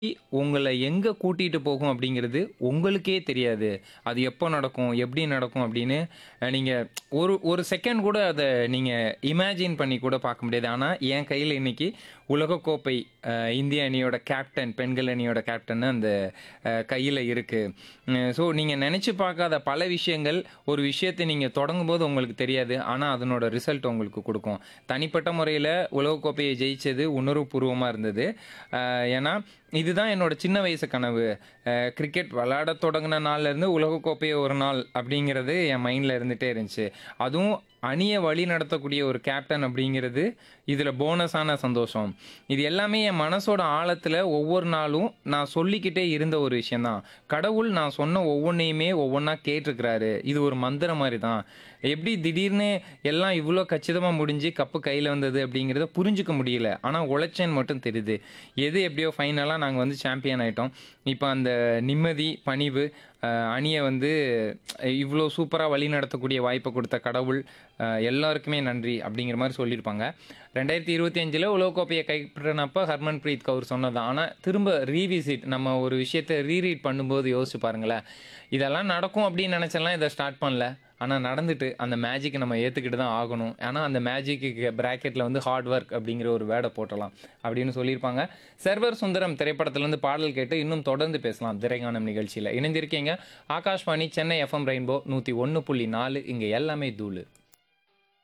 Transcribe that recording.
உங்கள எங்க கூட்டிட்டு போகும் அப்படிங்கிறது உங்களுக்கே தெரியாது. அது எப்போ நடக்கும்? எப்படி நடக்கும்? அப்படின்னு அ நீங்க ஒரு ஒரு செகண்ட் கூட அத நீங்க இமேஜின் பண்ணி கூட பார்க்க முடியாது. ஆனா, என் கையில இன்னைக்கு உலகக்கோப்பை அ இந்திய அணியோட கேப்டன், பெண்கள் அணியோட கேப்டன் அந்த அ கையில இருக்கு. ம் ஸோ நீங்க நெனச்சு பார்க்காத பல விஷயங்கள், ஒரு விஷயத்த நீங்க தொடங்கும்போது உங்களுக்கு தெரியாது. ஆனா, அதனோட ரிசல்ட் உங்களுக்கு குடுக்கும். தனிப்பட்ட முறையில உலகக்கோப்பைய ஜெயிச்சது உணர்வுபூர்வமா இருந்தது. அ ஏன்னா, இதுதான் என்னோட சின்ன வயசு கனவு. அ கிரிக்கெட் விளையாடத் தொடங்குன நாள்லருந்து உலகக்கோப்பைய ஒரு நாள் அப்படிங்கிறது என் மைண்ட்ல இருந்துட்டே இருந்துச்சு. அதுவும் அணிய வழிநடத்தக்கூடிய ஒரு கேப்டன் அப்படிங்கிறது, இதுல போனஸான சந்தோஷம். இது எல்லாமே என் மனசோட ஆழத்துல ஒவ்வொரு நாளும் நான் சொல்லிக்கிட்டே இருந்த ஒரு விஷயம் தான். கடவுள் நான் சொன்ன ஒவ்வொன்னையுமே ஒவ்வொன்னா கேட்டிருக்கிறாரு. இது ஒரு மந்திரம் மாரி தான். எப்படி திடீர்னு எல்லாம் இவ்ளோ கச்சிதமா முடிஞ்சு கப்பு கையில வந்தது அப்படிங்கிறத புரிஞ்சுக்க முடியல. ஆனா, உழைச்சேன்னு மட்டும் தெரியுது. எது எப்படியோ ஃபைனலா நாங்க வந்து சாம்பியன் ஆயிட்டோம். இப்ப அந்த நிம்மதி, பணிவு, அ அணிய வந்து இவ்ளோ சூப்பரா வழிநடத்தக்கூடிய வாய்ப்ப குடுத்த கடவுள், அ எல்லாருக்குமே நன்றி அப்படிங்கிற மாரி சொல்லியிருப்பாங்க. 2025ல உலகக்கோப்பைய கைப்பற்றினப்ப ஹர்மன்பிரீத் கவுர் சொன்னது தான். ஆனா, திரும்ப ரீவிசிட் நம்ம ஒரு விஷயத்த ரீரீட் பண்ணும்போது யோசிச்சு பாருங்களேன். இதெல்லாம் நடக்கும் அப்படின்னு நெனச்செல்லாம் இத ஸ்டார்ட் பண்ணல. ஆனா, நடந்துட்டு அந்த மேஜிக்க நம்ம ஏத்துக்கிட்டு தான் ஆகணும். ஆனா, அந்த மேஜிக்குக்கு பிராக்கெட்ல வந்து ஹார்ட் ஒர்க் அப்படிங்கிற ஒரு வேர்ட போட்றலாம் அப்படின்னு சொல்லியிருப்பாங்க. சர்வர் சுந்தரம் திரைப்படத்திலிருந்து பாடல் கேட்டு இன்னும் தொடர்ந்து பேசலாம் திரைகானம் நிகழ்ச்சியில. இணைந்திருக்கீங்க ஆகாஷ்வாணி சென்னை எஃப்எம் ரெயின்போ 101.4 இங்க எல்லாமே தூளு.